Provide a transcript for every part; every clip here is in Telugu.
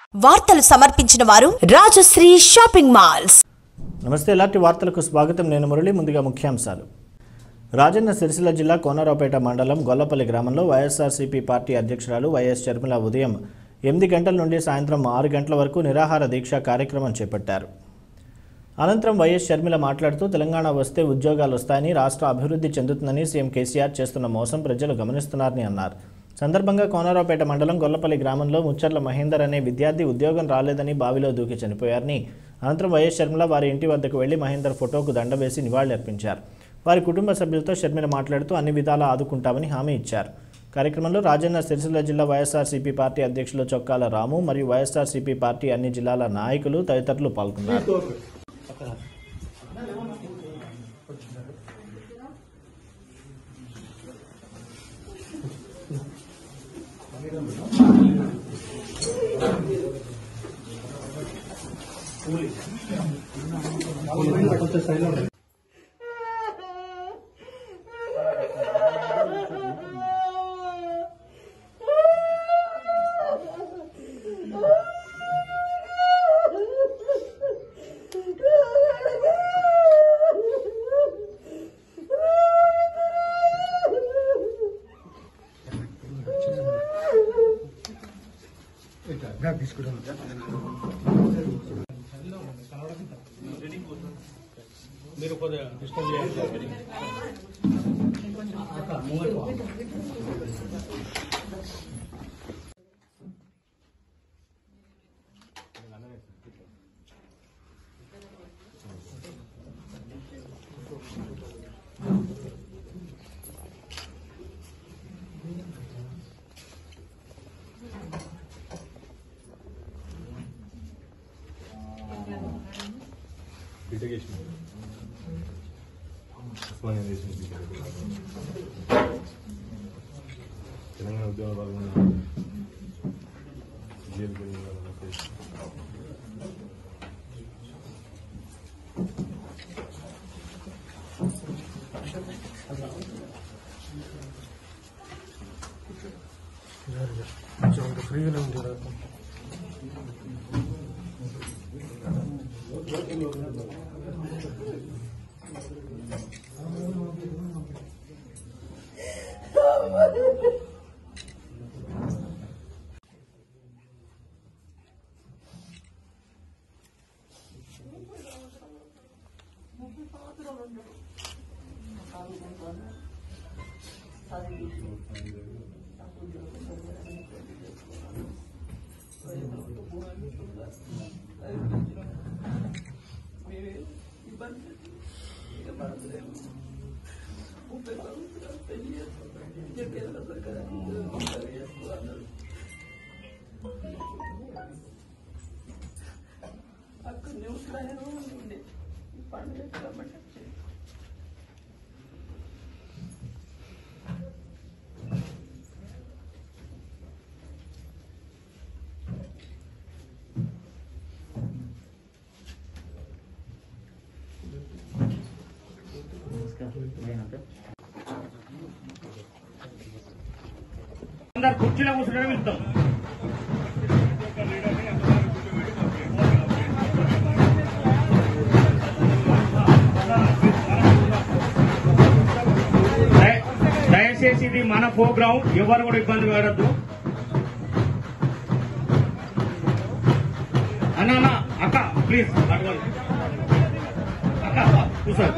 వార్తలు సమర్పించిన వారు రాజశ్రీ షాపింగ్ మాల్స్ నమస్తే ఇలాంటి వార్తలకు స్వాగతం నేను మురళి ముందుగా ముఖ్యాంశాలు రాజన్న సిరిసిల్ల జిల్లా కోనరావుపేట మండలం గొల్లపల్లి గ్రామంలో వైఎస్ఆర్సీపీ పార్టీ అధ్యక్షురాలు వైఎస్ షర్మిల ఉదయం ఎనిమిది గంటల నుండి సాయంత్రం ఆరు గంటల వరకు నిరాహార దీక్ష కార్యక్రమం చేపట్టారు అనంతరం వైఎస్ షర్మిల మాట్లాడుతూ తెలంగాణ వస్తే ఉద్యోగాలు వస్తాయని రాష్ట్ర అభివృద్ధి చెందుతుందని సీఎం కేసీఆర్ చేస్తున్న మోసం ప్రజలు గమనిస్తున్నారని అన్నారు సందర్భంగా కోనరావుపేట మండలం గొల్లపల్లి గ్రామంలో ముచ్చర్ల మహేందర్ అనే విద్యార్థి ఉద్యోగం రాలేదని బావిలో దూకి చనిపోయారని అనంతరం వైఎస్ షర్మిల వారి ఇంటి వద్దకు వెళ్లి మహేందర్ ఫోటోకు దండ వేసి నివాళులర్పించారు వారి కుటుంబ సభ్యులతో షర్మిల మాట్లాడుతూ అన్ని విధాలా ఆదుకుంటామని హామీ ఇచ్చారు కార్యక్రమంలో రాజన్న సిరిసిల్ల జిల్లా వైఎస్ఆర్సీపీ పార్టీ అధ్యక్షులు చొక్కాల రాము మరియు వైఎస్ఆర్సీపీ పార్టీ అన్ని జిల్లాల నాయకులు తదితరులు పాల్గొన్నారు బీటెక్ చేసిన ఉస్మానియా చేసిన బీటెక్ తెలంగాణ ఉద్యమ భాగంగా జైలుకి వెళ్ళిన వాళ్ళని చేసిన. అందరు కుర్చీలో కూర్చుంటే వెళ్తాం దయ- దయచేసి ఇది మన ప్రోగ్రాం ఎవరు కూడా ఇబ్బంది పడద్దు అన్న అన్న అక్క ప్లీజ్ అటువంటి అక్క కూర్చోండి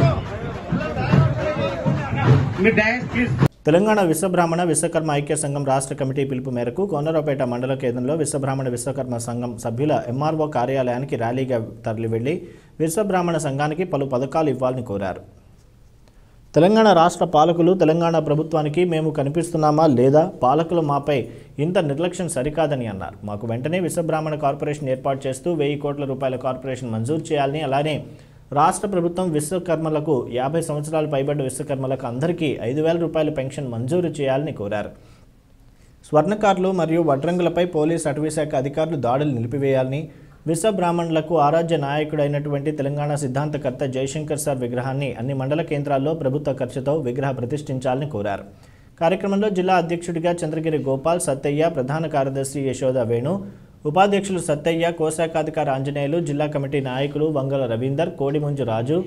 అన్న, మీరు డయాస్ ప్లీజ్ తెలంగాణ విశ్వబ్రాహ్మణ విశ్వకర్మ ఐక్య సంఘం రాష్ట్ర కమిటీ పిలుపు మేరకు కోనరావుపేట మండల కేంద్రంలో విశ్వబ్రాహ్మణ విశ్వకర్మ సంఘం సభ్యుల ఎంఆర్ఓ కార్యాలయానికి ర్యాలీగా తరలి వెళ్లి విశ్వబ్రాహ్మణ సంఘానికి పలు పథకాలు ఇవ్వాలని కోరారు తెలంగాణ రాష్ట్ర పాలకులు తెలంగాణ ప్రభుత్వానికి మేము కనిపిస్తున్నామా లేదా పాలకులు మాపై ఇంత నిర్లక్ష్యం సరికాదని అన్నారు మాకు వెంటనే విశ్వబ్రాహ్మణ కార్పొరేషన్ ఏర్పాటు చేస్తూ వెయ్యి కోట్ల రూపాయల కార్పొరేషన్ మంజూరు చేయాలని అలానే రాష్ట్ర ప్రభుత్వం విశ్వకర్మలకు యాభై సంవత్సరాలు పైబడ్డ విశ్వకర్మలకు అందరికీ ఐదు వేల రూపాయల పెన్షన్ మంజూరు చేయాలని కోరారు స్వర్ణకారులు మరియు వడ్రంగులపై పోలీస్ అటవీశాఖ అధికారులు దాడులు నిలిపివేయాలని విశ్వ బ్రాహ్మణులకు ఆరాధ్య నాయకుడైనటువంటి తెలంగాణ సిద్ధాంతకర్త జయశంకర్ సార్ విగ్రహాన్ని అన్ని మండల కేంద్రాల్లో ప్రభుత్వ ఖర్చుతో విగ్రహ ప్రతిష్ఠించాలని కోరారు కార్యక్రమంలో జిల్లా అధ్యక్షుడిగా చంద్రగిరి గోపాల్ సత్తయ్య ప్రధాన కార్యదర్శి యశోద వేణు ఉపాధ్యక్షులు సత్తయ్య కోశాఖాధికారి ఆంజనేయులు జిల్లా కమిటీ నాయకులు వంగల రవీందర్ కోడిముంజు రాజు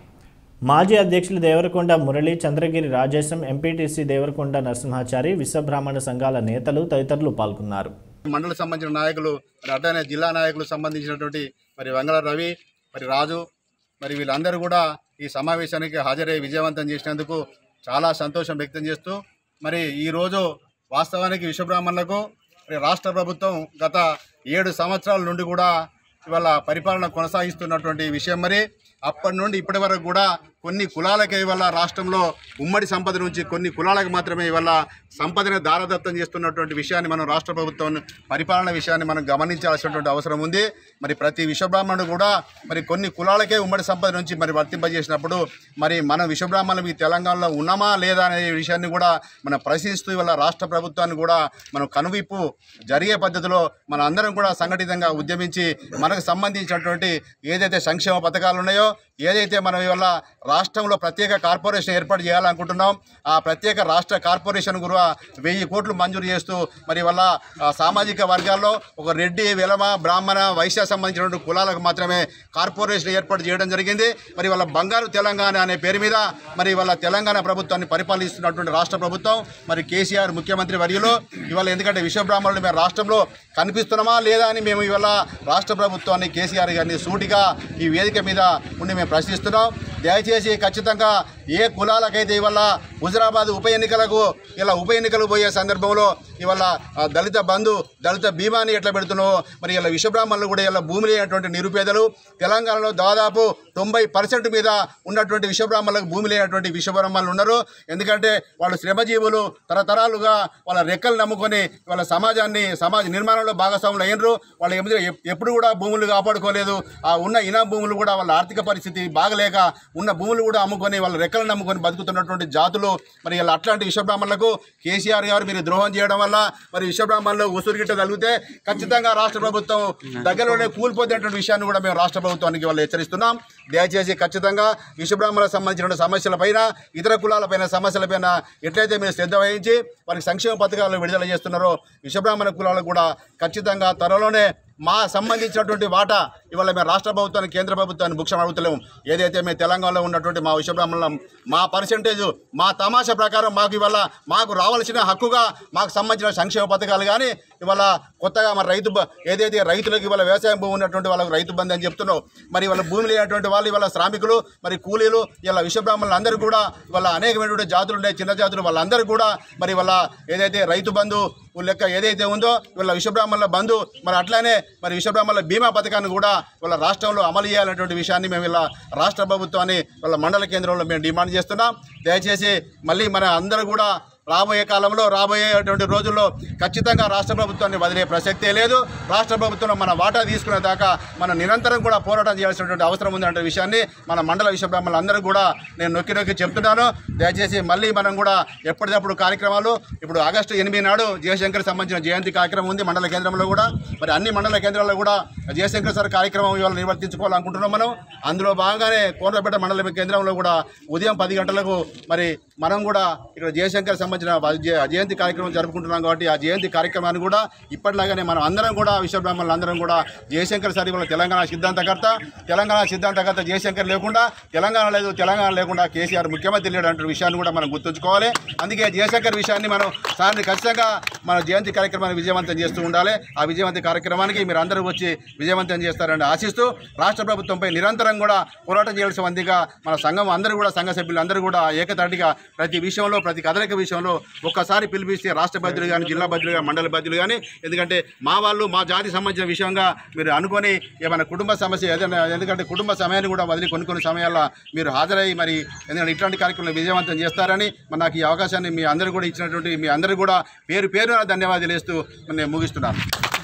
మాజీ అధ్యక్షులు దేవరకొండ మురళి చంద్రగిరి రాజేశం ఎంపీటీసీ దేవరకొండ నరసింహాచారి విశ్వబ్రాహ్మణ సంఘాల నేతలు తదితరులు పాల్గొన్నారు మండల సంబంధించిన నాయకులు మరి అట్లనే జిల్లా నాయకులు సంబంధించినటువంటి మరి వంగల రవి మరి రాజు మరి వీళ్ళందరూ కూడా ఈ సమావేశానికి హాజరై విజయవంతం చేసినందుకు చాలా సంతోషం వ్యక్తం చేస్తూ మరి ఈరోజు వాస్తవానికి విశ్వబ్రాహ్మణులకు మరి రాష్ట్ర ప్రభుత్వం గత ఏడు సంవత్సరాల నుండి కూడా ఇవాళ పరిపాలన కొనసాగిస్తున్నటువంటి విషయం మరి అప్పటి నుండి ఇప్పటి వరకు కూడా కొన్ని కులాలకే ఇవాళ రాష్ట్రంలో ఉమ్మడి సంపద నుంచి కొన్ని కులాలకు మాత్రమే ఇవాళ సంపదను దారదత్తం చేస్తున్నటువంటి విషయాన్ని మనం రాష్ట్ర ప్రభుత్వం పరిపాలన విషయాన్ని మనం గమనించాల్సినటువంటి అవసరం ఉంది మరి ప్రతి విశ్వబ్రాహ్మణుడు కూడా మరి కొన్ని కులాలకే ఉమ్మడి సంపద నుంచి మరి వర్తింపజేసినప్పుడు మరి మన విశ్వబ్రాహ్మణులు ఈ తెలంగాణలో ఉన్నామా లేదా అనే విషయాన్ని కూడా మనం ప్రశ్నిస్తూ ఇవాళ రాష్ట్ర ప్రభుత్వాన్ని కూడా మనం కనువిప్పు జరిగే పద్ధతిలో మన అందరం కూడా సంఘటితంగా ఉద్యమించి మనకు సంబంధించినటువంటి ఏదైతే సంక్షేమ పథకాలు ఉన్నాయో ఏదైతే మనం ఇవాళ రాష్ట్రంలో ప్రత్యేక కార్పొరేషన్ ఏర్పాటు చేయాలనుకుంటున్నాం ఆ ప్రత్యేక రాష్ట్ర కార్పొరేషన్ కూడా వెయ్యి కోట్లు మంజూరు చేస్తూ మరి వల్ల సామాజిక వర్గాల్లో ఒక రెడ్డి వెలమ బ్రాహ్మణ వైశ్య సంబంధించినటువంటి కులాలకు మాత్రమే కార్పొరేషన్ ఏర్పాటు చేయడం జరిగింది మరి వాళ్ళ బంగారు తెలంగాణ అనే పేరు మీద మరి వాళ్ళ తెలంగాణ ప్రభుత్వాన్ని పరిపాలిస్తున్నటువంటి రాష్ట్ర ప్రభుత్వం మరి కేసీఆర్ ముఖ్యమంత్రి వర్యులు ఇవాళ ఎందుకంటే విశ్వబ్రాహ్మణులు మేము రాష్ట్రంలో కనిపిస్తున్నామా లేదా అని మేము ఇవాళ రాష్ట్ర ప్రభుత్వాన్ని కేసీఆర్ గారిని సూటిగా ఈ వేదిక మీద ఉండి మేము ప్రశ్నిస్తున్నాం దయచేసి ఖచ్చితంగా ఏ కులాలకైతే ఇవాళ హుజరాబాద్ ఉప ఎన్నికలకు ఇలా ఉప ఎన్నికలు పోయే సందర్భంలో ఇవాళ ఆ, దళిత బంధు దళిత బీమాని ఎట్లా పెడుతున్నావు మరి ఇలా విశ్వబ్రాహ్మణులు కూడా ఇలా భూమి లేనటువంటి నిరుపేదలు తెలంగాణలో దాదాపు తొంభై పర్సెంట్ మీద ఉన్నటువంటి విశ్వబ్రాహ్మణులకు భూమి లేనటువంటి విశ్వబ్రాహ్మణులు ఉన్నారు ఎందుకంటే వాళ్ళు శ్రమజీవులు తరతరాలుగా వాళ్ళ రెక్కలు నమ్ముకొని వాళ్ళ సమాజాన్ని సమాజ నిర్మాణంలో భాగస్వాములు అయినరు వాళ్ళు ఎప్పుడు ఎప్పుడు కూడా భూములు కాపాడుకోలేదు ఆ ఉన్న ఇనా భూములు కూడా వాళ్ళ ఆర్థిక పరిస్థితి బాగలేక ఉన్న భూములు కూడా అమ్ముకొని వాళ్ళ రెక్కలు నమ్ముకొని బతుకుతున్నటువంటి జాతులు మరి ఇలా అట్లాంటి విశ్వబ్రాహ్మణులకు కేసీఆర్ గారు మీరు ద్రోహం చేయడం వల్ల మరి విశ్వబ్రాహ్మణులు ఉసురుగిట్ట తగిలితే ఖచ్చితంగా రాష్ట్ర ప్రభుత్వం దగ్గరలోనే కూలిపోతున్నటువంటి విషయాన్ని కూడా మేము రాష్ట్ర ప్రభుత్వానికి వాళ్ళు హెచ్చరిస్తున్నాం దయచేసి ఖచ్చితంగా విశ్వబ్రాహ్మణులకు సంబంధించిన సమస్యలపైన ఇతర కులాలపైన సమస్యలపైన ఎట్లయితే మీరు శ్రద్ధ వహించి వారికి సంక్షేమ పథకాలు విడుదల చేస్తున్నారో విశ్వబ్రాహ్మణ కులాలకు కూడా ఖచ్చితంగా త్వరలోనే మా సంబంధించినటువంటి వాటా ఇవాళ మేము రాష్ట్ర ప్రభుత్వాన్ని కేంద్ర ప్రభుత్వాన్ని భుక్షం అడుగుతలేము ఏదైతే మేము తెలంగాణలో ఉన్నటువంటి మా విశ్వబ్రాహ్మణులం మా పర్సెంటేజ్ మా తమాషా ప్రకారం మాకు ఇవాళ మాకు రావాల్సిన హక్కుగా మాకు సంబంధించిన సంక్షేమ పథకాలు కానీ ఇవాళ కొత్తగా మన రైతు బ- ఏదైతే రైతులకు ఇవాళ వ్యవసాయం భూమి ఉన్నటువంటి వాళ్ళకి రైతు బంధు అని చెప్తున్నావు మరి ఇవాళ భూమి లేనటువంటి వాళ్ళు ఇవాళ శ్రామికులు మరి కూలీలు ఇలా విశ్వబ్రాహ్మణులు అందరూ కూడా ఇవాళ అనేకమైనటువంటి జాతులు ఉన్నాయి చిన్న జాతులు వాళ్ళందరూ కూడా మరి వాళ్ళ ఏదైతే రైతు బంధు లెక్క ఏదైతే ఉందో ఇవాళ విశ్వబ్రాహ్మణుల బంధు మరి అట్లానే మరి విశ్వబ్రాహ్మణుల బీమా పథకాన్ని కూడా వాళ్ళ రాష్ట్రంలో అమలు చేయాలనేటువంటి విషయాన్ని మేము ఇలా రాష్ట్ర ప్రభుత్వాన్ని వాళ్ళ మండల కేంద్రంలో మేము డిమాండ్ చేస్తున్నాం దయచేసి మళ్ళీ మన అందరూ కూడా రాబోయే కాలంలో రాబోయేటువంటి రోజుల్లో ఖచ్చితంగా రాష్ట్ర ప్రభుత్వాన్ని వదిలే ప్రసక్తే లేదు రాష్ట్ర ప్రభుత్వం మన వాటా తీసుకునే దాకా మనం నిరంతరం కూడా పోరాటం చేయాల్సినటువంటి అవసరం ఉందనే విషయాన్ని మన మండల విశ్వబ్రాహ్మణులు అందరూ కూడా నేను నొక్కి నొక్కి చెప్తున్నాను దయచేసి మళ్ళీ మనం కూడా ఎప్పటికప్పుడు కార్యక్రమాలు ఇప్పుడు ఆగస్టు ఎనిమిది నాడు జయశంకర్ సంబంధించిన జయంతి కార్యక్రమం ఉంది మండల కేంద్రంలో కూడా మరి అన్ని మండల కేంద్రాల్లో కూడా జయశంకర్ సార్ కార్యక్రమం ఇవాళ నిర్వర్తించుకోవాలనుకుంటున్నాం మనం అందులో భాగంగానే కోనరాపేట మండల కేంద్రంలో కూడా ఉదయం పది గంటలకు మరి మనం కూడా ఇక్కడ జయశంకర్ సంబంధించిన జయ- జయంతి కార్యక్రమం జరుపుకుంటున్నాం కాబట్టి ఆ జయంతి కార్యక్రమాన్ని కూడా ఇప్పటిలాగానే మనం అందరం కూడా విశ్వబ్రాహ్మణులు అందరం కూడా జయశంకర్ సార్ ఇవాళ తెలంగాణ సిద్ధాంతకర్త తెలంగాణ సిద్ధాంతకర్త జయశంకర్ లేకుండా తెలంగాణ లేదు తెలంగాణ లేకుండా కేసీఆర్ ముఖ్యమంత్రి లేడు అంటే విషయాన్ని కూడా మనం గుర్తుంచుకోవాలి అందుకే జయశంకర్ విషయాన్ని మనం సార్ని ఖచ్చితంగా మన జయంతి కార్యక్రమాన్ని విజయవంతం చేస్తూ ఉండాలి ఆ విజయవంత కార్యక్రమానికి మీరు అందరూ వచ్చి విజయవంతం చేస్తారని ఆశిస్తూ రాష్ట్ర ప్రభుత్వంపై నిరంతరం కూడా పోరాటం చేయాల్సిందిగా మన సంఘం అందరూ కూడా సంఘ సభ్యులు అందరూ కూడా ఏకతాటిగా ప్రతి విషయంలో ప్రతి కదలిక విషయంలో ఒక్కసారి పిలిపిస్తే రాష్ట్ర బాధ్యులు కానీ జిల్లా బాధ్యులు కానీ మండల బాధ్యులు కానీ ఎందుకంటే మా వాళ్ళు మా జాతి సంబంధించిన విషయంగా మీరు అనుకొని ఏమైనా కుటుంబ సమస్య ఏదైనా ఎందుకంటే కుటుంబ సమయాన్ని కూడా వదిలి కొన్ని కొన్ని సమయాల్లో మీరు హాజరై మరి ఎందుకంటే ఇట్లాంటి కార్యక్రమాలు విజయవంతం చేస్తారని మరి నాకు ఈ అవకాశాన్ని మీ అందరూ కూడా ఇచ్చినటువంటి మీ అందరూ కూడా పేరు పేరున ధన్యవాదాలు వేస్తూ నేను ముగిస్తున్నాను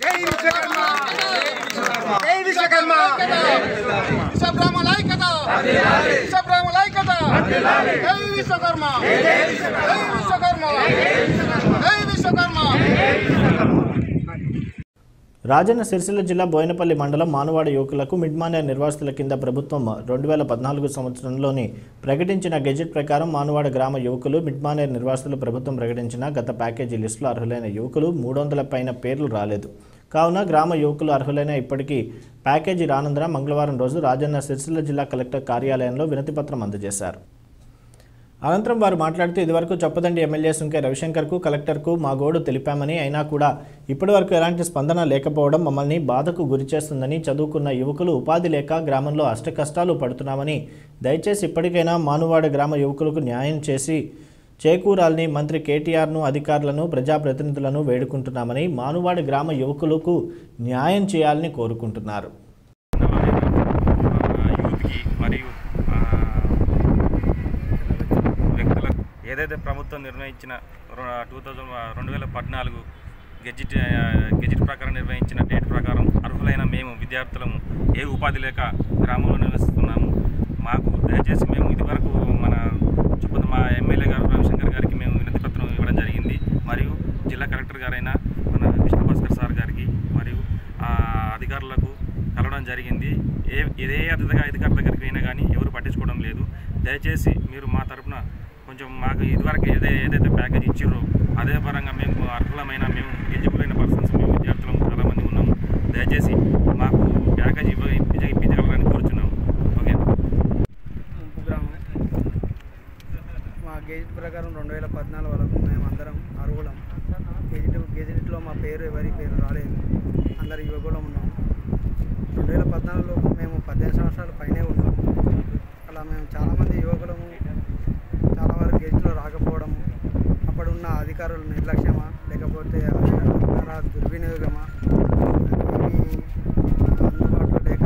విశ్వబ్రహ్మల ఐక్యత విశ్వబ్రహ్మల ఐక్యత జై విశ్వకర్మ జై విశ్వకర్మ జై విశ్వకర్మ రాజన్న సిరిసిల్ల జిల్లా బోయినపల్లి మండలం మానువాడ యువకులకు మిడ్ మానేర్ నిర్వాసితుల కింద ప్రభుత్వం రెండు వేల పద్నాలుగు సంవత్సరంలోని ప్రకటించిన గెజెట్ ప్రకారం మానువాడ గ్రామ యువకులు మిడ్ మానేర్ నిర్వాసితులు ప్రభుత్వం ప్రకటించిన గత ప్యాకేజీ లిస్టులో అర్హులైన యువకులు మూడు వందల పైన పేర్లు రాలేదు కావున గ్రామ యువకులు అర్హులైన ఇప్పటికీ ప్యాకేజీ రానందున మంగళవారం రోజు రాజన్న సిరిసిల్ల జిల్లా కలెక్టర్ కార్యాలయంలో వినతిపత్రం అందజేశారు అనంతరం వారు మాట్లాడుతూ ఇదివరకు చొప్పదండి ఎమ్మెల్యే సుంకే రవిశంకర్కు కలెక్టర్కు మా గోడు తెలిపామని అయినా కూడా ఇప్పటివరకు ఎలాంటి స్పందన లేకపోవడం మమ్మల్ని బాధకు గురిచేస్తుందని చదువుకున్న యువకులు ఉపాధి లేక గ్రామంలో అష్టకష్టాలు పడుతున్నామని దయచేసి ఇప్పటికైనా మానువాడ గ్రామ యువకులకు న్యాయం చేసి చేకూరాలని మంత్రి కేటీఆర్ను అధికారులను ప్రజాప్రతినిధులను వేడుకుంటున్నామని మానువాడ గ్రామ యువకులకు న్యాయం చేయాలని కోరుకుంటున్నారు యూత్కి మరియు ఆ, వ్యక్తులకు ఏదైతే ప్రభుత్వం నిర్ణయించిన టూ థౌజండ్ రెండు వేల పద్నాలుగు గెజిట్ ఆ, గెజిట్ ప్రకారం నిర్వహించిన డేట్ ప్రకారం అర్హులైన మేము విద్యార్థులము ఏ ఉపాధి లేక గ్రామంలో నివసిస్తున్నాము మాకు దయచేసి మేము ఇదివరకు మన చెప్పదు మా ఎమ్మెల్యే గారు రవిశంకర్ గారికి మేము వినతి పత్రం ఇవ్వడం జరిగింది మరియు జిల్లా కలెక్టర్ గారైన మన విష్ణు భాస్కర్ సార్ గారికి మరియు ఆ, అధికారులకు కలవడం జరిగింది ఏ ఇదే అతిథిగా అధికారుల దగ్గరికి అయినా కానీ ఎవరు పట్టించుకోవడం లేదు దయచేసి మీరు మా తరపున కొంచెం మాకు ఇదివరకు ఏదే ఏదైతే ప్యాకేజ్ ఇచ్చిర్రో అదే పరంగా మేము అర్హులమైన మేము ఎలిజిబుల్ అయిన పర్సన్స్ మేము విద్యార్థులం చాలామంది ఉన్నాము దయచేసి మాకు ప్యాకేజ్ ఇవ్వ ఇప్పించ ఇప్పించగలరని కోరుచున్నాము ఓకే ముంపు గ్రామం మా గెజిట్ ప్రకారం రెండు వేల పద్నాలుగు వరకు మేమందరం అర్హులం గెజిట్ గెజిట్లో మా పేరు ఎవరి పేరు రాలేదు అందరు యువకులం ఉన్నాం రెండు వేల పద్నాలుగులో మేము పద్దెనిమిది సంవత్సరాల పైనే ఉన్నాం అలా మేము చాలామంది యువకులము చాలా వరకు గెజిట్లో రాకపోవడం అప్పుడున్న అధికారుల నిర్లక్ష్యమా లేకపోతే అధికార దుర్వినియోగమా ఏమీ అందుబాటులో లేక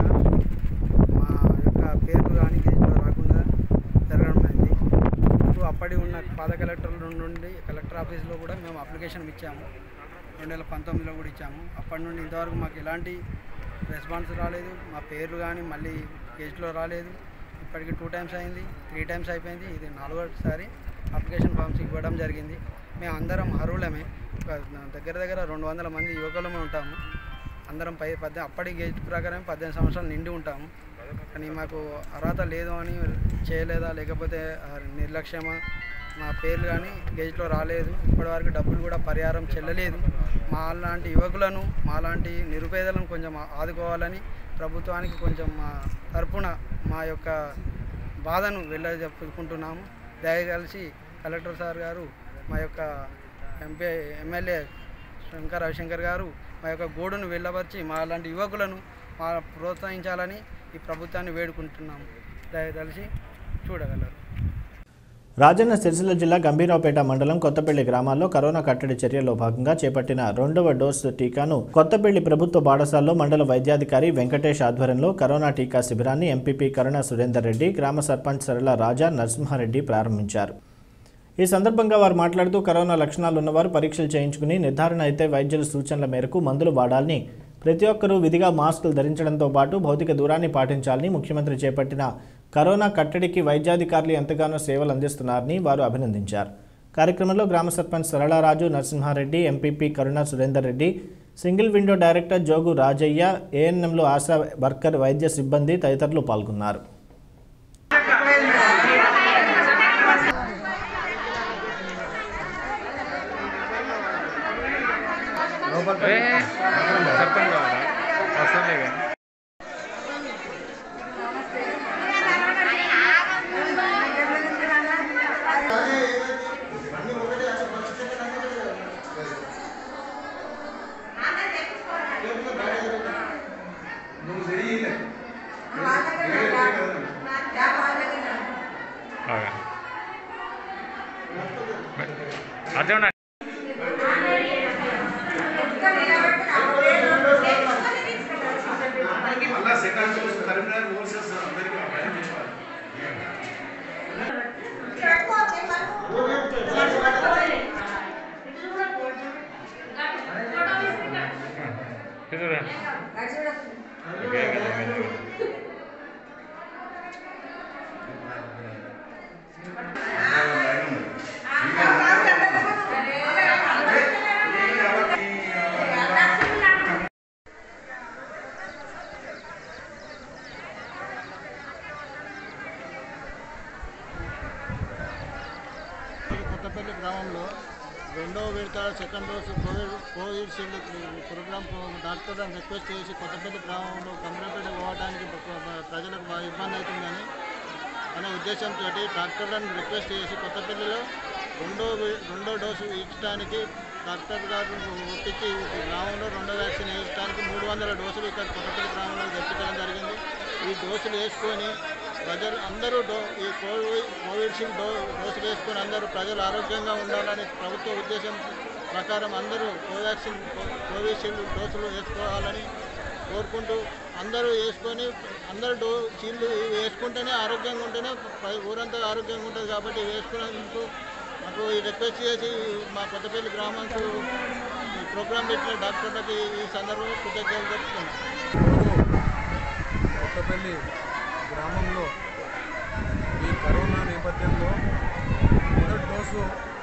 మా యొక్క పేర్లు కానీ గెజిట్లో రాకుండా జరగడం అయింది ఇప్పుడు అప్పటి ఉన్న పాత కలెక్టర్ల నుండి కలెక్టర్ ఆఫీస్లో కూడా మేము అప్లికేషన్ ఇచ్చాము రెండు వేల పంతొమ్మిదిలో కూడా ఇచ్చాము అప్పటి నుండి ఇంతవరకు మాకు ఎలాంటి రెస్పాన్స్ రాలేదు మా పేర్లు కానీ మళ్ళీ గెజిట్లో రాలేదు ఇప్పటికి టూ టైమ్స్ అయింది త్రీ టైమ్స్ అయిపోయింది ఇది నాలుగోసారి అప్లికేషన్ ఫామ్స్ ఇవ్వడం జరిగింది మేము అందరం అర్హులమే ఒక దగ్గర దగ్గర రెండు వందల మంది యువకులమే ఉంటాము అందరం పై పద్దె అప్పటి గేజ్ ప్రకారం పద్దెనిమిది సంవత్సరాలు నిండి ఉంటాము కానీ మాకు అర్హత లేదు అని చేయలేదా లేకపోతే ఆ, నిర్లక్ష్యమా మా పేర్లు కానీ గేజ్లో రాలేదు ఇప్పటివరకు డబ్బులు కూడా పరిహారం చెల్లలేదు మా లాంటి యువకులను మా లాంటి నిరుపేదలను కొంచెం ఆదుకోవాలని ప్రభుత్వానికి కొంచెం మా తరపున మా యొక్క బాధను వెళ్ళజెప్పుకుంటున్నాము దయగలిసి కలెక్టర్ సార్ గారు మా యొక్క ఎంపీ ఎమ్మెల్యే శంకర్ రవిశంకర్ గారు మా యొక్క గోడును వెళ్ళబరిచి మా లాంటి యువకులను మా ప్రోత్సహించాలని ఈ ప్రభుత్వాన్ని వేడుకుంటున్నాము దయదలిసి చూడగలరు రాజన్న సిరిసిల్ల జిల్లా గంభీరావుపేట మండలం కొత్తపల్లి గ్రామాల్లో కరోనా కట్టడి చర్యల్లో భాగంగా చేపట్టిన రెండవ డోసు టీకాను కొత్తపల్లి ప్రభుత్వ పాఠశాలలో మండల వైద్యాధికారి వెంకటేష్ ఆధ్వర్యంలో కరోనా టీకా శిబిరాన్ని ఎంపీపీ కరుణ సురేందర్ రెడ్డి గ్రామ సర్పంచ్ సరళ రాజా నరసింహారెడ్డి ప్రారంభించారు ఈ సందర్భంగా వారు మాట్లాడుతూ కరోనా లక్షణాలు ఉన్నవారు పరీక్షలు చేయించుకుని నిర్ధారణ అయితే వైద్యుల సూచనల మేరకు మందులు వాడాలని ప్రతి ఒక్కరూ విధిగా మాస్కులు ధరించడంతో పాటు భౌతిక దూరాన్ని పాటించాలని ముఖ్యమంత్రి చేపట్టిన కరోనా కట్టడికి వైద్యాధికారులు ఎంతగానో సేవలు అందిస్తున్నారని వారు అభినందించారు కార్యక్రమంలో గ్రామ sarpanch Saralaraju Narasimhareddy MPP Karuna Surender Reddy single window director Jogu Rajaiah ఏఎన్ఎంలో ఆశా వర్కర్ వైద్య సిబ్బంది తదితరులు పాల్గొన్నారు అదే సంవత్సరాల second dose Covid Covishield program డాక్టర్లను రిక్వెస్ట్ చేసి కొత్తపల్లి గ్రామంలో కమరపేట పోవడానికి ప్ర- ప్రజలకు బాగా ఇబ్బంది అవుతుందని అనే ఉద్దేశంతో డాక్టర్లను రిక్వెస్ట్ చేసి కొత్తపల్లిలో రెండో వి- రెండో డోసు ఇచ్చడానికి డాక్టర్ గారు ఒప్పించి ఈ గ్రామంలో రెండో వ్యాక్సిన్ వేయడానికి మూడు వందల డోసులు ఇక్కడ కొత్తపల్లి గ్రామంలో తెప్పించడం జరిగింది ఈ డోసులు వేసుకొని ప్రజలు అందరూ డో ఈ కోవిడ్ కోవిడ్షీల్డ్ డో డోసులు వేసుకొని అందరూ ప్రజలు ఆరోగ్యంగా ఉండాలని ప్రభుత్వ ఉద్దేశం ప్రకారం అందరూ కోవాక్సిన్ కో- కోవిషీల్డ్ డోసులు వేసుకోవాలని కోరుకుంటూ అందరూ వేసుకొని అందరూ డో చీళ్ళు వేసుకుంటేనే ఆరోగ్యంగా ఉంటేనే ప్ర- ఊరంతా ఆరోగ్యంగా ఉంటుంది కాబట్టి వేసుకున్నందుకు మాకు ఈ రిక్వెస్ట్ చేసి మా కొత్తపల్లి గ్రామానికి ఈ ప్రోగ్రాం పెట్టిన డాక్టర్లకి ఈ సందర్భంగా కృతజ్ఞతలు చెప్తున్నాను కొత్తపల్లి గ్రామంలో ఈ కరోనా నేపథ్యంలో మొదటి డోసు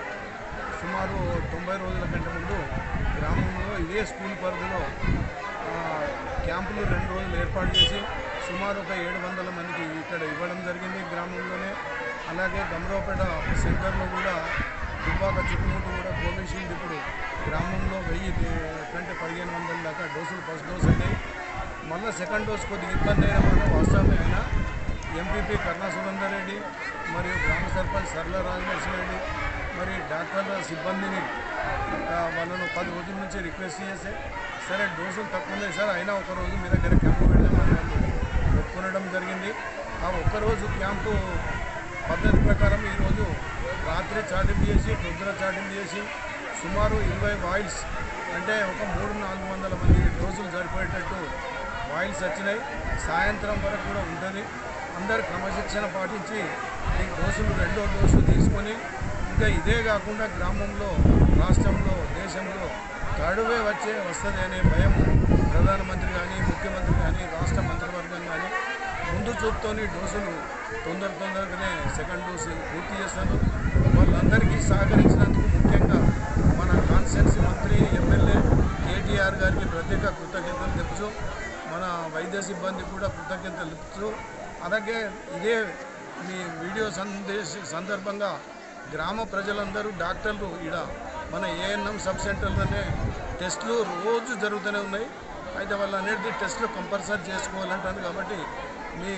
సుమారు తొంభై రోజుల కంటే ముందు గ్రామంలో ఇదే స్కూల్ పరిధిలో ఆ, క్యాంపులు రెండు రోజులు ఏర్పాటు చేసి సుమారు ఒక ఏడు వందల మందికి ఇక్కడ ఇవ్వడం జరిగింది గ్రామంలోనే అలాగే గమరావుపేట సెంటర్లో కూడా దుబ్బాక చుట్టుముట్టు కూడా కోవిషీల్డ్ ఇప్పుడు గ్రామంలో వెయ్యి దే- కంటే పదిహేను వందల దాకా డోసులు ఫస్ట్ డోస్ అయినాయి మళ్ళీ సెకండ్ డోస్ కొద్దిగా ఇబ్బంది అయిన మాట వాస్తవమే అయినా ఎంపీపీ కరుణా సురేందర్ రెడ్డి మరియు గ్రామ సర్పంచ్ సర్ల రాజనరసింహరెడ్డి మరి డాక్టర్ల సిబ్బందిని ఆ, వాళ్ళను పది రోజుల నుంచి రిక్వెస్ట్ చేస్తే సరే డోసులు తక్కువ ఉన్నాయి సార్ అయినా ఒక రోజు మీ దగ్గర క్యాంపు పెడదామని వాళ్ళు ఒప్పుకొనడం జరిగింది ఆ ఒక్కరోజు క్యాంపు పద్ధతి ప్రకారం ఈరోజు రాత్రి చాటింపు చేసి పొద్దున చాటింపు చేసి సుమారు ఇరవై వాయిల్స్ అంటే ఒక మూడు నాలుగు వందల మంది డోసులు సరిపోయేటట్టు వాయిల్స్ వచ్చినాయి సాయంత్రం వరకు కూడా ఉంటుంది అందరు క్రమశిక్షణ పాటించి ఈ డోసులు రెండో డోసు తీసుకొని ఇంకా ఇదే కాకుండా గ్రామంలో రాష్ట్రంలో దేశంలో థర్డ్వే వచ్చే వస్తుంది అనే భయం ప్రధానమంత్రి కానీ ముఖ్యమంత్రి కానీ రాష్ట్ర మంత్రివర్గం కానీ ముందు చూపుతోని డోసులు తొందర తొందరగానే సెకండ్ డోసు పూర్తి చేస్తారు వాళ్ళందరికీ సహకరించినందుకు ముఖ్యంగా మన కాన్స్టిట్యున్సీ మంత్రి ఎమ్మెల్యే కేటీఆర్ గారికి ప్రత్యేక కృతజ్ఞతలు తెలుపుతూ మన వైద్య సిబ్బంది కూడా కృతజ్ఞతలు తెలుపుతూ అలాగే ఇదే మీ వీడియో సందేశ సందర్భంగా గ్రామ ప్రజలందరూ డాక్టర్లు ఈడ మన ఏఎన్ఎం సబ్ సెంటర్లోనే టెస్టులు రోజు జరుగుతూనే ఉన్నాయి అయితే వాళ్ళు అనేది టెస్టులు కంపల్సరీ చేసుకోవాలంటారు కాబట్టి మీ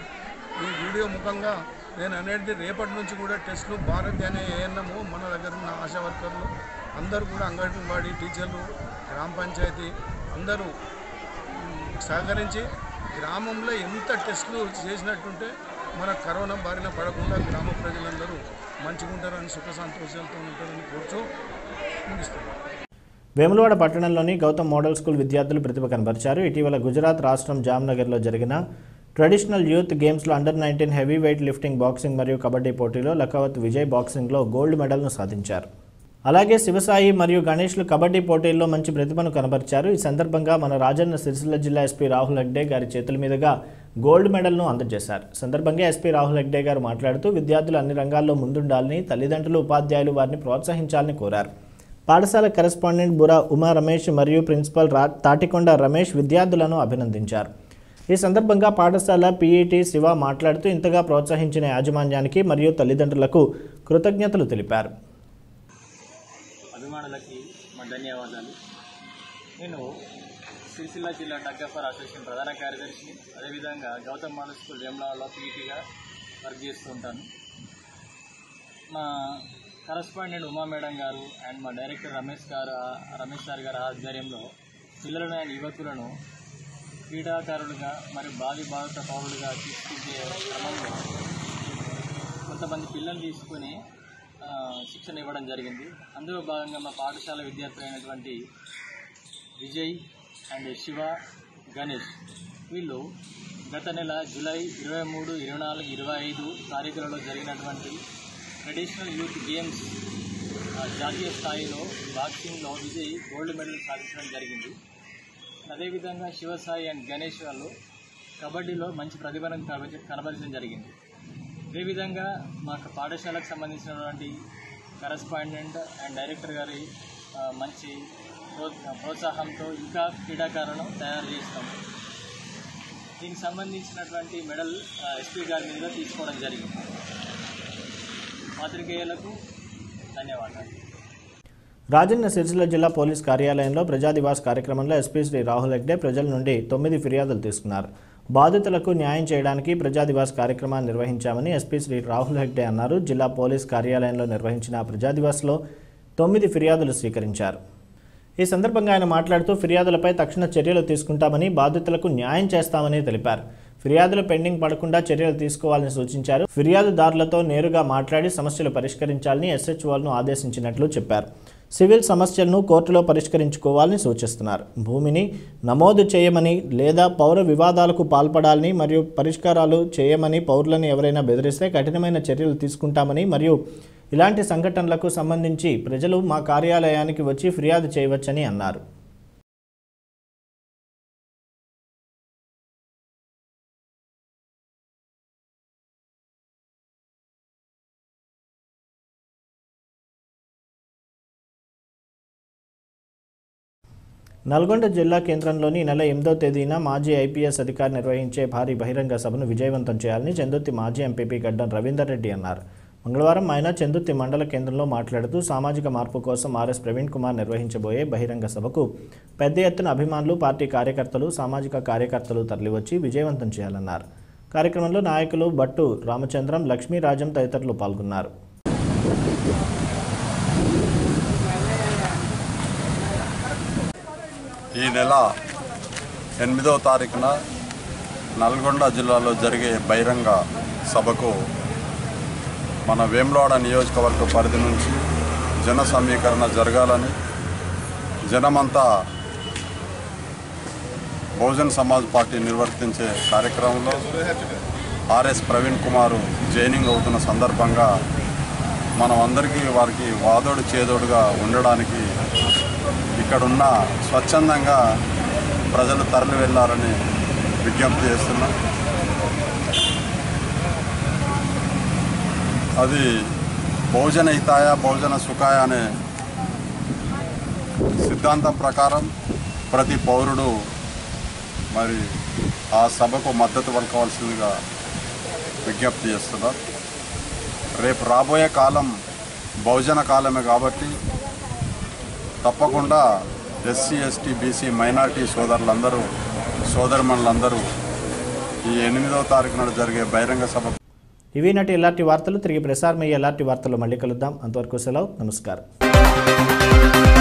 ఈ వీడియో ముఖంగా నేను అనేది రేపటి నుంచి కూడా టెస్టులు భారత్ అనే ఏఎన్ఎం మన దగ్గర ఉన్న ఆశా వర్కర్లు అందరూ కూడా అంగన్వాడీ టీచర్లు గ్రామ పంచాయతీ అందరూ మ్, సహకరించి గ్రామంలో ఎంత టెస్టులు చేసినట్టుంటే మన కరోనా బారిన పడకుండా గ్రామ ప్రజలందరూ మంచిగా ఉంటారని సుఖ సంతోషాలతో ఉంటారని కోరుచూ ముగిస్తున్నాను వేములవాడ పట్టణంలోని గౌతమ్ మోడల్ స్కూల్ విద్యార్థులు ప్రతిభ కనబరిచారు ఇటీవల గుజరాత్ రాష్ట్రం జామ్నగర్లో జరిగిన ట్రెడిషనల్ యూత్ గేమ్స్లో under nineteen heavy weight lifting boxing మరియు కబడ్డీ పోటీలో లఖవత్ విజయ్ బాక్సింగ్లో గోల్డ్ మెడల్ను సాధించారు అలాగే శివసాయి మరియు గణేష్లు కబడ్డీ పోటీల్లో మంచి ప్రతిభను కనబరిచారు ఈ సందర్భంగా మన రాజన్న సిరిసిల్ల జిల్లా ఎస్పీ రాహుల్ హెగ్డే గారి చేతుల మీదుగా గోల్డ్ మెడల్ను అందజేశారు సందర్భంగా ఎస్పీ రాహుల్ హెగ్డే గారు మాట్లాడుతూ విద్యార్థులు అన్ని రంగాల్లో ముందుండాలని తల్లిదండ్రులు ఉపాధ్యాయులు వారిని ప్రోత్సహించాలని కోరారు పాఠశాల కరెస్పాండెంట్ బురా ఉమా రమేష్ మరియు ప్రిన్సిపల్ రా తాటికొండ రమేష్ విద్యార్థులను అభినందించారు ఈ సందర్భంగా పాఠశాల పీఈటీ శివ మాట్లాడుతూ ఇంతగా ప్రోత్సహించిన యాజమాన్యానికి మరియు తల్లిదండ్రులకు కృతజ్ఞతలు తెలిపారు అభిమానులకి మా ధన్యవాదాలు నేను సిరిసిల్ల జిల్లా డగ్గఫర్ అసోసియేషన్ ప్రధాన కార్యదర్శిని అదేవిధంగా గౌతమ్ మోడల్ స్కూల్ వేమలాలో పీఈటీగా వర్క్ చేస్తూ ఉంటాను మా కరస్పాండెంట్ ఉమా మేడం గారు అండ్ మా డైరెక్టర్ రమేష్ గారు రమేష్ సార్ గారి ఆధ్వర్యంలో పిల్లలను అండ్ యువకులను క్రీడాకారులుగా మరియు భావి భారత పౌరులుగా తీర్చిదిద్దే క్రమంలో కొంతమంది పిల్లల్ని తీసుకొని ఆ, శిక్షణ ఇవ్వడం జరిగింది అందులో భాగంగా మా పాఠశాల విద్యార్థులైనటువంటి విజయ్ అండ్ శివ గణేష్ వీళ్ళు గత నెల జూలై ఇరవై మూడు ఇరవై నాలుగు ఇరవై ఐదు తారీఖులలో జరిగినటువంటి ట్రెడిషనల్ యూత్ గేమ్స్ ఆ, జాతీయ స్థాయిలో బాక్సింగ్లో విజయ్ గోల్డ్ మెడల్ సాధించడం జరిగింది అదేవిధంగా శివసాయి అండ్ గణేష్ వాళ్ళు కబడ్డీలో మంచి ప్రతిభను కనబరి- కనబరచడం జరిగింది అదేవిధంగా మాకు పాఠశాలకు సంబంధించినటువంటి కరస్పాండెంట్ అండ్ డైరెక్టర్ గారి ఆ, మంచి ప్రో- ప్రోత్సాహంతో ఇంకా క్రీడాకారులను తయారు చేస్తాము దీనికి సంబంధించినటువంటి మెడల్ ఎస్పీ గారి మీద తీసుకోవడం జరిగింది పాత్రికేయులకు ధన్యవాదాలు రాజన్న సిరిసిల్ల జిల్లా పోలీస్ కార్యాలయంలో ప్రజాదివాస్ కార్యక్రమంలో ఎస్పీ శ్రీ రాహుల్ హెగ్డే ప్రజల నుండి తొమ్మిది ఫిర్యాదులు తీసుకున్నారు బాధితులకు న్యాయం చేయడానికి ప్రజాదివాస్ కార్యక్రమాన్ని నిర్వహించామని ఎస్పీ శ్రీ రాహుల్ హెగ్డే అన్నారు జిల్లా పోలీస్ కార్యాలయంలో నిర్వహించిన ప్రజాదివాస్లో తొమ్మిది ఫిర్యాదులు స్వీకరించారు ఈ సందర్భంగా ఆయన మాట్లాడుతూ ఫిర్యాదులపై తక్షణ చర్యలు తీసుకుంటామని బాధితులకు న్యాయం చేస్తామని తెలిపారు ఫిర్యాదులు పెండింగ్ పడకుండా చర్యలు తీసుకోవాలని సూచించారు ఫిర్యాదుదారులతో నేరుగా మాట్లాడి సమస్యలు పరిష్కరించాలని ఎస్హెచ్ఓలను ఆదేశించినట్లు చెప్పారు సివిల్ సమస్యలను కోర్టులో పరిష్కరించుకోవాలని సూచిస్తున్నారు భూమిని నమోదు చేయమని లేదా పౌర వివాదాలకు పాల్పడాలని మరియు పరిష్కారాలు చేయమని పౌరులను ఎవరైనా బెదిరిస్తే కఠినమైన చర్యలు తీసుకుంటామని మరియు ఇలాంటి సంఘటనలకు సంబంధించి ప్రజలు మా కార్యాలయానికి వచ్చి ఫిర్యాదు చేయవచ్చని అన్నారు నల్గొండ జిల్లా కేంద్రంలోని ఈ నెల ఎనిమిదో తేదీన మాజీ ఐపీఎస్ అధికారి నిర్వహించే భారీ బహిరంగ సభను విజయవంతం చేయాలని చందుర్తి మాజీ ఎంపీపీ గడ్డం రవీందర్ రెడ్డి అన్నారు మంగళవారం ఆయన చందుర్తి మండల కేంద్రంలో మాట్లాడుతూ సామాజిక మార్పు కోసం ఆర్ఎస్ ప్రవీణ్ కుమార్ నిర్వహించబోయే బహిరంగ సభకు పెద్ద ఎత్తున అభిమానులు పార్టీ కార్యకర్తలు సామాజిక కార్యకర్తలు తరలివచ్చి విజయవంతం చేయాలన్నారు కార్యక్రమంలో నాయకులు భట్టు రామచంద్రం లక్ష్మీరాజం తదితరులు పాల్గొన్నారు ఈ నెల ఎనిమిదవ తారీఖున నల్గొండ జిల్లాలో జరిగే బహిరంగ సభకు మన వేములవాడ నియోజకవర్గ పరిధి నుంచి జన సమీకరణ జరగాలని జనమంతా బహుజన్ సమాజ్ పార్టీ నిర్వర్తించే కార్యక్రమంలో ఆర్ఎస్ ప్రవీణ్ కుమార్ జైనింగ్ అవుతున్న సందర్భంగా మనం అందరికీ వారికి వాదోడు చేదోడుగా ఉండడానికి ఇక్కడున్న స్వచ్ఛందంగా ప్రజలు తరలి వెళ్ళాలని విజ్ఞప్తి చేస్తున్నాం అది బహుజన హితాయ బహుజన సుఖాయ అనే సిద్ధాంతం ప్రకారం ప్రతి పౌరుడు మరి ఆ సభకు మద్దతు పలకవలసిందిగా విజ్ఞప్తి చేస్తున్నారు రేపు రాబోయే కాలం బహుజన కాలమే కాబట్టి తప్పకుండా ఎస్సీ ఎస్టీ బీసీ మైనార్టీ సోదరులందరూ సోదరుమణులందరూ ఈ ఎనిమిదవ తారీఖు నాడు జరిగే బహిరంగ సభ ఇవి నటి ఎలాంటి వార్తలు తిరిగి ప్రసారమయ్యే ఎలాంటి వార్తలు మళ్ళీ కలుద్దాం అంతవరకు సెలవు నమస్కారం